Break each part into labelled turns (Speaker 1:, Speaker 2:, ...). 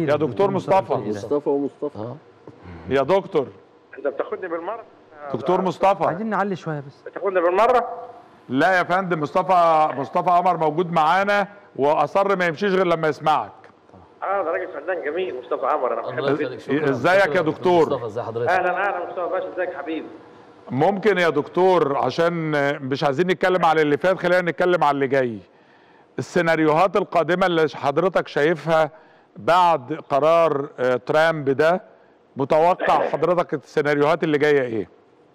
Speaker 1: جميل
Speaker 2: يا دكتور مصطفى
Speaker 3: مصطفى ومصطفى
Speaker 4: اه
Speaker 2: يا دكتور
Speaker 5: انت بتاخدني بالمره
Speaker 2: دكتور مصطفى
Speaker 1: عايزين نعلي شويه بس
Speaker 5: بتاخدني بالمره
Speaker 2: لا يا فندم مصطفى مصطفى قمر موجود معانا واصر ما يمشيش غير لما يسمعك
Speaker 5: اه ده راجل فنان جميل مصطفى عمر انا
Speaker 4: الله
Speaker 5: بحبه
Speaker 4: يخليك
Speaker 5: جدا
Speaker 4: شكرا
Speaker 2: ازيك يا
Speaker 4: شكراً
Speaker 2: دكتور؟
Speaker 4: مصطفى ازي حضرتك
Speaker 5: اهلا اهلا مصطفى باشا ازيك حبيبي
Speaker 2: ممكن يا دكتور عشان مش عايزين نتكلم على اللي فات خلينا نتكلم على اللي جاي السيناريوهات القادمة اللي حضرتك شايفها بعد قرار آه، ترامب ده متوقع حضرتك السيناريوهات اللي جاية ايه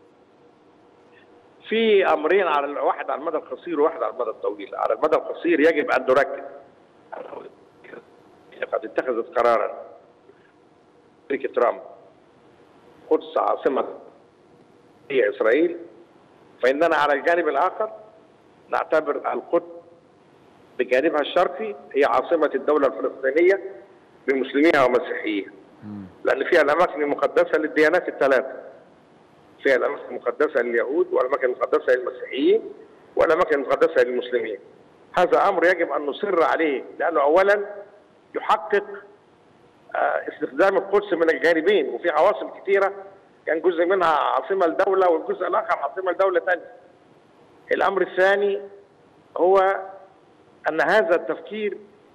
Speaker 5: في امرين على ال- واحد على المدى القصير وواحد على المدى الطويل على المدى القصير يجب ان نركز قد اتخذت قرارا شركه ترامب قدس عاصمه هي اسرائيل فاننا على الجانب الاخر نعتبر القدس بجانبها الشرقي هي عاصمه الدوله الفلسطينيه بمسلميها ومسيحيها لان فيها الاماكن المقدسه للديانات الثلاثه فيها الاماكن المقدسه لليهود والاماكن المقدسه للمسيحيين والاماكن المقدسه للمسلمين. هذا امر يجب ان نصر عليه لانه اولا يحقق آه، استخدام القدس من الجانبين وفي عواصم كثيره كان جزء منها عاصمه لدوله والجزء الاخر عاصمه لدوله ثانيه. الامر الثاني هو ان هذا التفكير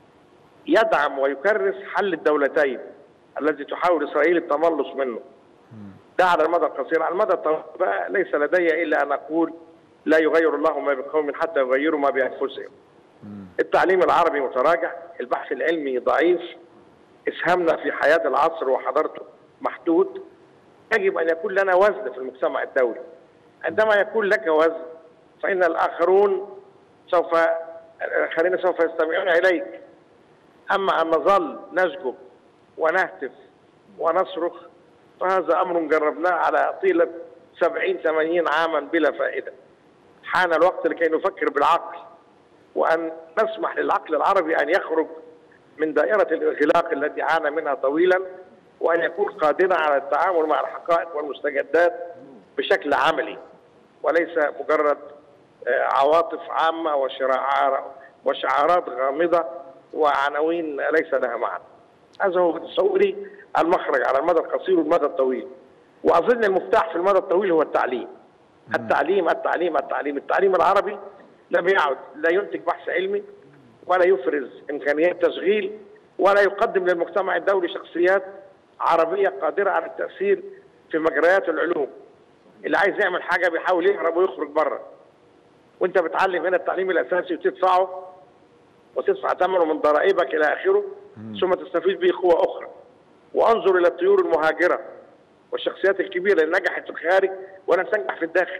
Speaker 5: يدعم ويكرس حل الدولتين الذي تحاول اسرائيل التملص منه. ده على المدى القصير على المدى الطويل بقى ليس لدي الا ان اقول لا يغير الله ما بقوم حتى يغيروا ما بانفسهم التعليم العربي متراجع البحث العلمي ضعيف اسهامنا في حياه العصر وحضارته محدود يجب ان يكون لنا وزن في المجتمع الدولي عندما يكون لك وزن فان الاخرون سوف الاخرين سوف يستمعون اليك اما ان نظل نشجب ونهتف ونصرخ فهذا امر جربناه على طيله 70 80 عاما بلا فائده. حان الوقت لكي نفكر بالعقل وان نسمح للعقل العربي ان يخرج من دائره الانغلاق التي عانى منها طويلا وان يكون قادرا على التعامل مع الحقائق والمستجدات بشكل عملي وليس مجرد آه، عواطف عامه وشراعات وشعارات غامضه وعناوين ليس لها معنى. هذا هو تصوري المخرج على المدى القصير والمدى الطويل واظن المفتاح في المدى الطويل هو التعليم التعليم التعليم التعليم التعليم العربي لم يعد لا ينتج بحث علمي ولا يفرز امكانيات تشغيل ولا يقدم للمجتمع الدولي شخصيات عربيه قادره على التاثير في مجريات العلوم اللي عايز يعمل حاجه بيحاول يهرب ويخرج بره وانت بتعلم هنا التعليم الاساسي وتدفعه وتدفع ثمنه من ضرائبك الى اخره ثم تستفيد به قوه اخرى وانظر الى الطيور المهاجره والشخصيات الكبيره اللي نجحت في الخارج ولم تنجح في الداخل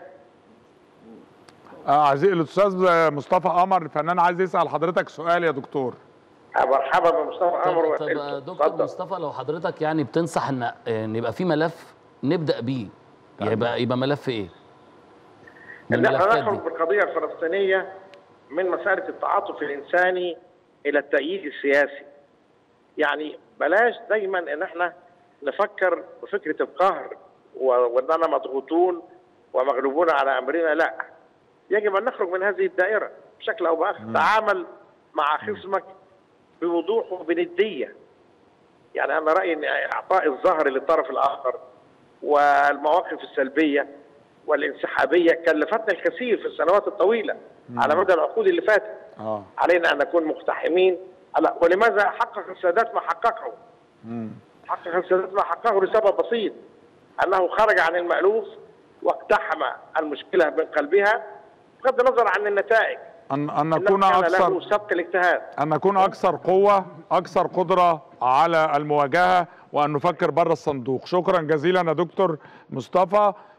Speaker 2: آه عزيزي الاستاذ مصطفى قمر الفنان عايز يسال حضرتك سؤال يا دكتور
Speaker 5: مرحبا بمصطفى عمرو
Speaker 4: طب, طب آه، دكتور
Speaker 5: اتفضل.
Speaker 4: مصطفى لو حضرتك يعني بتنصح ان ان يبقى في ملف نبدا بيه يبقى يبقى ملف ايه؟ من
Speaker 5: ان احنا
Speaker 4: الملفات
Speaker 5: نخرج
Speaker 4: دي
Speaker 5: بالقضيه الفلسطينيه من مساله التعاطف الانساني الى التأييد السياسي. يعني بلاش دايما ان احنا نفكر بفكره القهر و- واننا مضغوطون ومغلوبون على امرنا لا. يجب ان نخرج من هذه الدائره بشكل او باخر، تعامل مع خصمك بوضوح وبنديه. يعني انا رايي ان اعطاء الظهر للطرف الاخر والمواقف السلبيه والانسحابيه كلفتنا الكثير في السنوات الطويله على مدى العقود اللي فاتت
Speaker 2: اه
Speaker 5: علينا ان نكون مقتحمين على- ولماذا حقق السادات ما حققه؟ حقق السادات ما حققه لسبب بسيط انه خرج عن المالوف واقتحم المشكله من قلبها بغض النظر عن النتائج
Speaker 2: ان ان
Speaker 5: إنه
Speaker 2: نكون
Speaker 5: كان له
Speaker 2: اكثر
Speaker 5: سبق الاجتهاد
Speaker 2: ان نكون اكثر قوه اكثر قدره على المواجهه وان نفكر بره الصندوق شكرا جزيلا يا دكتور مصطفى